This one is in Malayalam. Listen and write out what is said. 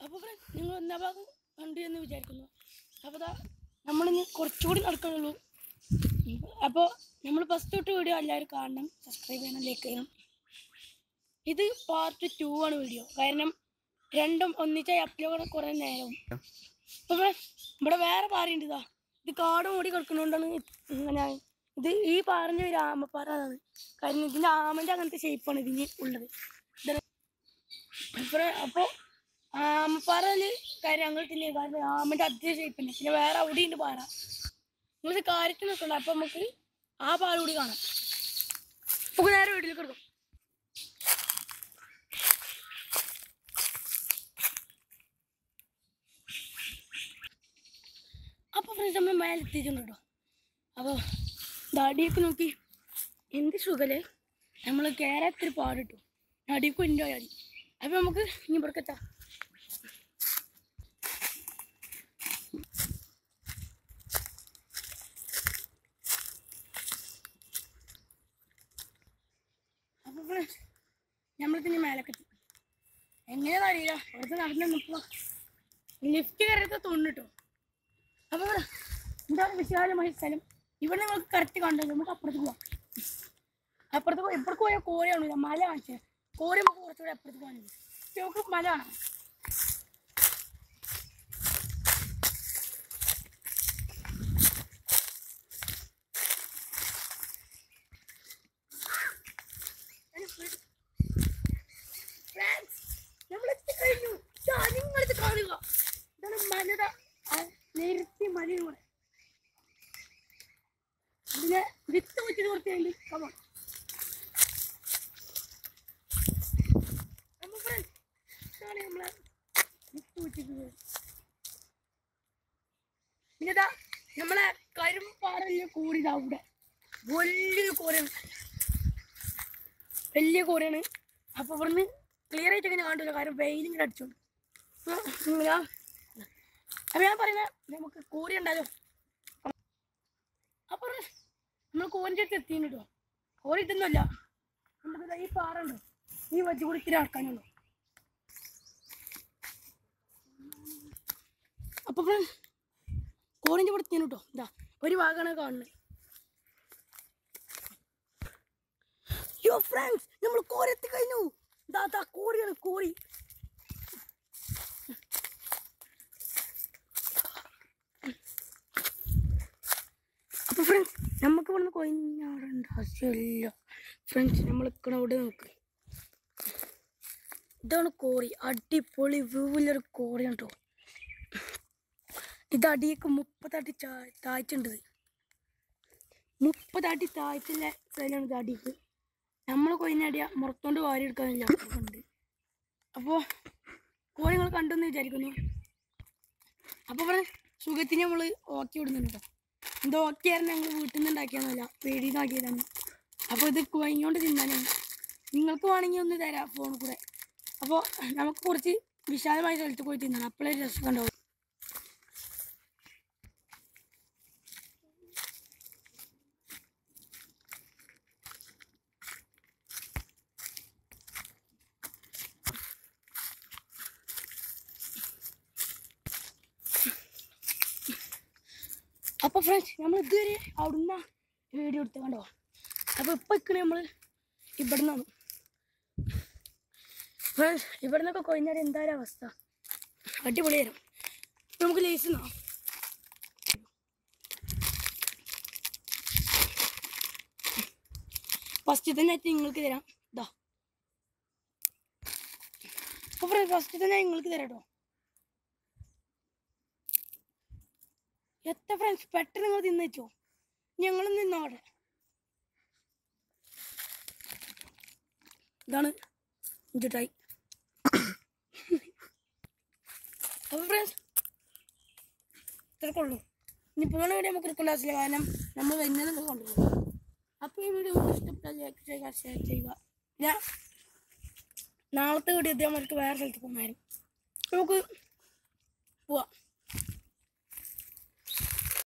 അപ്പോൾ നിങ്ങൾ ഒന്നാം ഭാഗം കണ്ടു എന്ന് വിചാരിക്കുന്നു അപ്പോൾ ദാ നമ്മളിനി കുറച്ചുകൂടി നടക്കണുള്ളൂ അപ്പോൾ നമ്മൾ ഫസ്റ്റ് തൊട്ട് വീഡിയോ എല്ലാവരും കാണണം സബ്സ്ക്രൈബ് ചെയ്യണം ലൈക്ക് ചെയ്യണം ഇത് പാർട്ട് ടു ആണ് വീഡിയോ കാരണം രണ്ടും ഒന്നിച്ചായി അപ്ലോഡ് കുറേ നേരവും അപ്പോൾ ഇവിടെ വേറെ പാറയുണ്ട് ഇതാ ഇത് കാട് മൂടി കിടക്കുന്നതുകൊണ്ടാണ് ഇങ്ങനെ ഇത് ഈ പാറിൻ്റെ ഒരു ആമപ്പാറ അതാണ് കാരണം ഇതിൻ്റെ ആമൻ്റെ അങ്ങനത്തെ ഷേപ്പാണ് ഇതിന് ഉള്ളത് ഇതാണ് അപ്പോൾ അപ്പോൾ ആമപ്പാറയിൽ കാര്യം അങ്ങോട്ടില്ലേ കാരണം ആമൻ്റെ അതേ ഷേപ്പ് തന്നെ പിന്നെ വേറെ അവിടെയുണ്ട് പാറ നിങ്ങളിത് കാര്യത്തിൽ നിൽക്കണ്ട അപ്പം നമുക്ക് ആ പാറ കൂടി കാണാം നമുക്ക് നേരെ വീട്ടിലേക്ക് എടുക്കും അപ്പോൾ ഫ്രണ്ട്സ് നമ്മൾ മേലെ എത്തിയിട്ടുണ്ട് കേട്ടോ അപ്പോൾ ദാടിയൊക്കെ നോക്കി എന്ത് സുഖല്ലേ നമ്മൾ കയറാത്തൊരു പാടിട്ടു അടിക്കും എൻ്റെ അടി അപ്പോൾ നമുക്ക് ഇനി ഇവിടെ എത്താം അപ്പോൾ ഫ്രണ്ട്സ് നമ്മളിതിന് മേലൊക്കെ എത്തി എങ്ങനെയാണെന്ന് അറിയില്ല അവിടുത്തെ നടന്നു നിൽക്കുക ലിഫ്റ്റ് കയറിയത് തോന്നിട്ടോ അപ്പോൾ ഇവിടെ എന്താണ് വിശാലമായ സ്ഥലം ഇവിടെ നിങ്ങൾക്ക് കറക്റ്റ് കണ്ടത് നമുക്ക് അപ്പുറത്ത് പോവാം അപ്പുറത്ത് പോയി എപ്പോഴും പോയാൽ കോരയാണ് മല കാണിച്ചത് കോര നമുക്ക് കുറച്ചുകൂടെ അപ്പുറത്ത് പോകാനുണ്ട് ഇപ്പൊ നമുക്ക് മല കാണാം Friends, നമ്മൾ എത്തിക്കഴിഞ്ഞു ഇതാ നിങ്ങളിത് കാണുക ഇതാണ് മലത നേരത്തെ മലയും കൂടെ ഇതിനെ വിത്ത് വെച്ചിട്ട് കുറച്ചുണ്ട് കമോ നമ്മ ഫ്രണ്ട്സ് ഇതാണ് നമ്മളെ വിത്ത് വെച്ചിട്ട് പിന്നെതാ നമ്മളെ കരുമ്പാറയിലെ കൂടിതാ അവിടെ വലിയൊരു കോരയാണ് വലിയ കോരയാണ് അപ്പൊ ഇവിടുന്ന് ക്ലിയർ ആയിട്ട് ഇങ്ങനെ കാണില്ല കാരണം വെയിലിങ്ങനെ അടിച്ചോണ്ട് അപ്പൊ ഞാൻ അപ്പൊ ഞാൻ പറയുന്നത് നമുക്ക് കോരി ഉണ്ടാലോ അപ്പൊ നമ്മൾ കോരിൻ്റെ അടുത്ത് എത്തിയിരുന്നു കേട്ടോ കോരി ഇതൊന്നുമല്ല നമുക്ക് ദാ ഈ പാറ ഉണ്ട് ഈ വജ്ജ് കൂടി ഇത്തിരി ആക്കാനുള്ളൂ അപ്പൊ കോറിൻ്റെ ഇവിടെ എത്തിയിരുന്നു കേട്ടോ ഇതാ ഒരു ഭാഗമാണ് കാണുന്നത് യോ ഫ്രണ്ട്സ് നമ്മൾ കോരി എത്തി കഴിഞ്ഞു ദാ ദാ കോരിയാണ് കോരി അപ്പൊ ഫ്രണ്ട്സ് നമുക്ക് ഇവിടുന്ന് കൊയിഞ്ഞാടേണ്ട ആവശ്യമില്ല ഫ്രണ്ട്സ് നമ്മൾ നിൽക്കണ അവിടെ നോക്ക് ഇതാണ് കോറി അടിപൊളി വ്യൂവിലൊരു കോറിയാണ് കേട്ടോ ഇത് അടിയൊക്കെ മുപ്പത്തടി ചാ താഴ്ചയുണ്ട് മുപ്പതടി താഴ്ചയുള്ള സ്ഥലമാണ് ഇത് അടിക്ക് നമ്മൾ കൊയിഞ്ഞടിയ മുറത്തോണ്ട് വാരി എടുക്കാനില്ല ഉണ്ട് അപ്പോൾ കോഴി നിങ്ങൾ കണ്ടെന്ന് വിചാരിക്കുന്നു അപ്പോൾ ഇവിടെ സുഖത്തിന് നമ്മൾ ഓക്കി വിടുന്നുണ്ട് കേട്ടോ ഇത് ഓക്കെ ആയിരുന്നു ഞങ്ങൾ വീട്ടിൽ നിന്ന് ഉണ്ടാക്കിയതല്ല പേടിയിൽ നിന്ന് ആക്കിയതാണ് അപ്പോൾ ഇത് കൊയിഞ്ഞോണ്ട് തിന്നാനാണ് നിങ്ങൾക്ക് വേണമെങ്കിൽ ഒന്ന് തരാം ഫോണിൽ കൂടെ അപ്പോൾ നമുക്ക് കുറച്ച് വിശാലമായ സ്ഥലത്ത് പോയി തിന്നണം അപ്പോഴേ രസം ഉണ്ടാവും അപ്പോൾ ഫ്രണ്ട്സ് നമ്മൾ ഇതുവരെ അവിടുന്ന് വീഡിയോ എടുത്ത് കണ്ടോ അപ്പോൾ ഇപ്പോൾ ഇക്കണ നമ്മൾ ഇവിടെ നിന്നാണ് ഫ്രണ്ട്സ് ഇവിടെ നിന്നൊക്കെ കൊഴിഞ്ഞാൽ എന്തായാലും അവസ്ഥ അടിപൊളിയായിരുന്നു ഇപ്പൊ നമുക്ക് ലേസ് എന്നാ ഫസ്റ്റ് തന്നെ ആയിട്ട് നിങ്ങൾക്ക് തരാം ഇതാ അപ്പോൾ ഫ്രണ്ട്സ് ഫസ്റ്റ് തന്നെ നിങ്ങൾക്ക് തരാം കേട്ടോ എത്ര ഫ്രണ്ട്സ് പെട്ടെന്ന് നിങ്ങൾ തിന്നോ ഞങ്ങളും നിന്നോടെ ഇതാണ് ഇഞ്ചിട്ടായി അപ്പോൾ ഫ്രണ്ട്സ് ഇത്രക്കുള്ളൂ ഇനി പോണ വീഡിയോ നമുക്ക് എടുക്കേണ്ട ആവശ്യമില്ല കാരണം നമ്മൾ വരുന്നത് നിങ്ങൾ കൊണ്ടുപോകും അപ്പോൾ ഈ വീഡിയോ നിങ്ങൾക്ക് ഇഷ്ടപ്പെട്ടാൽ ലൈക്ക് ചെയ്യുക ഷെയർ ചെയ്യുക ഞാൻ നാളത്തെ വീഡിയോ ഇതേമാർക്ക് വേറെ സ്ഥലത്ത് പോകുന്നതായിരുന്നു നമുക്ക് പോവാം